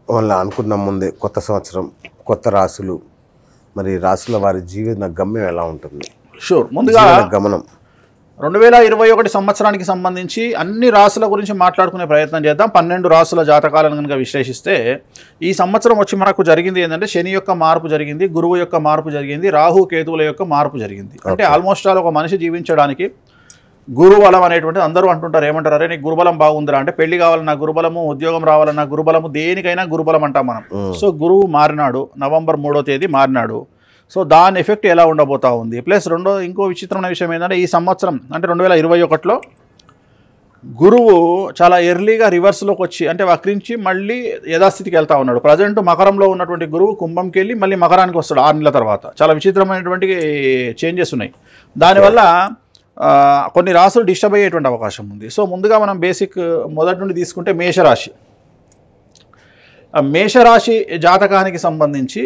వాళ్ళ అనుకున్న ముందే కొత్త సంవత్సరం కొత్త రాసులు మరి రాసుల వారి జీవన గమ్యం ఎలా ఉంటుంది షూర్ ముందుగా జీవన గమనం రెండు వేల ఇరవై ఒకటి సంవత్సరానికి సంబంధించి అన్ని రాసుల గురించి మాట్లాడుకునే ప్రయత్నం చేద్దాం పన్నెండు రాసుల జాతకాలను కనుక విశ్లేషిస్తే ఈ సంవత్సరం వచ్చి మనకు జరిగింది ఏంటంటే శని యొక్క మార్పు జరిగింది గురువు యొక్క మార్పు జరిగింది రాహు కేతువుల యొక్క మార్పు జరిగింది అంటే ఆల్మోస్ట్ ఆల్ ఒక మనిషి జీవించడానికి గురుబలం అనేటువంటిది అందరూ అంటుంటారు ఏమంటారు అరే నీకు గురుబలం బాగుందిరా అంటే పెళ్లి కావాలన్నా గురుబలము ఉద్యోగం రావాలన్నా గురుబలము దేనికైనా గురుబలం అంటాం మనం సో గురువు మారినాడు నవంబర్ మూడో తేదీ మారినాడు సో దాని ఎఫెక్ట్ ఎలా ఉండబోతా ఉంది ప్లస్ రెండో ఇంకో విచిత్రమైన విషయం ఏంటంటే ఈ సంవత్సరం అంటే రెండు వేల ఇరవై ఒకటిలో గురువు చాలా ఎర్లీగా రివర్స్లోకి వచ్చి అంటే వక్రించి మళ్ళీ యథాస్థితికి వెళ్తా ఉన్నాడు ప్రజెంట్ మకరంలో ఉన్నటువంటి గురువు కుంభంకి వెళ్ళి మళ్ళీ మకరానికి వస్తాడు ఆరు నెలల తర్వాత చాలా విచిత్రమైనటువంటి చేంజెస్ ఉన్నాయి దానివల్ల ఆ, కొన్ని రాసులు డిస్టర్బ్ అయ్యేటువంటి అవకాశం ఉంది సో ముందుగా మనం బేసిక్ మొదటి నుండి తీసుకుంటే మేషరాశి ఆ మేషరాశి జాతకానికి సంబంధించి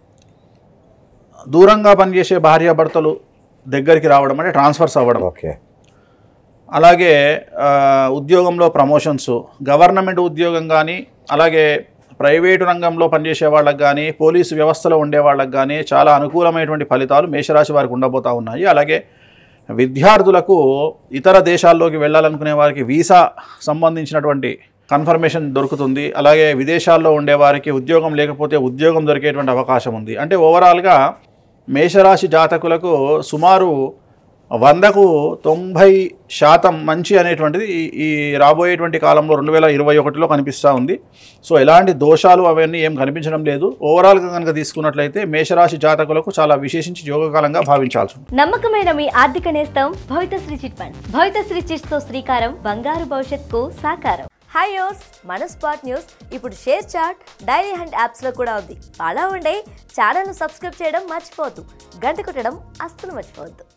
దూరంగా పనిచేసే భార్యాభర్తలు దగ్గరికి రావడం అంటే ట్రాన్స్ఫర్స్ అవ్వడం ఓకే అలాగే ఆ, ఉద్యోగంలో ప్రమోషన్స్ గవర్నమెంట్ ఉద్యోగం కానీ అలాగే ప్రైవేటు రంగంలో పనిచేసే వాళ్ళకి కానీ పోలీసు వ్యవస్థలో ఉండే వాళ్ళకి కానీ చాలా అనుకూలమైనటువంటి ఫలితాలు మేషరాశి వారికి ఉండబోతా ఉన్నాయి అలాగే విద్యార్థులకు ఇతర దేశాల్లోకి వెళ్ళాలనుకునే వారికి వీసా సంబంధించినటువంటి కన్ఫర్మేషన్ దొరుకుతుంది అలాగే విదేశాల్లో ఉండే వారికి ఉద్యోగం లేకపోతే ఉద్యోగం దొరికేటువంటి అవకాశం ఉంది అంటే ఓవరాల్గా మేషరాశి జాతకులకు సుమారు వందకు తొంభై శాతం మంచి అనేటువంటిది ఈ- ఈ రాబోయేటువంటి కాలంలో రెండు వేల ఇరవై ఒకటిలో కనిపిస్తూ ఉంది సో ఎలాంటి దోషాలు అవన్నీ ఏం కనిపించడం లేదు ఓవరాల్గా కనుక తీసుకున్నట్లయితే మేషరాశి జాతకులకు చాలా విశేషించి యోగకాలంగా భావించాల్సి ఉంటుంది నమ్మకమైన మీ ఆర్థిక నేస్తం Bhavithasri chit funds Bhavithasri chits తో శ్రీకారం బంగారు భవిష్యత్తుకు సాకారం హాయ్ యోస్ మన స్పాట్ న్యూస్ ఇప్పుడు షేర్ చాట్ డైలీ హండ్ యాప్స్లో కూడా ఉంది అలా ఉండే ఛానల్ను సబ్స్క్రైబ్ చేయడం మర్చిపోవద్దు గంట కొట్టడం అస్సలు మర్చిపోవద్దు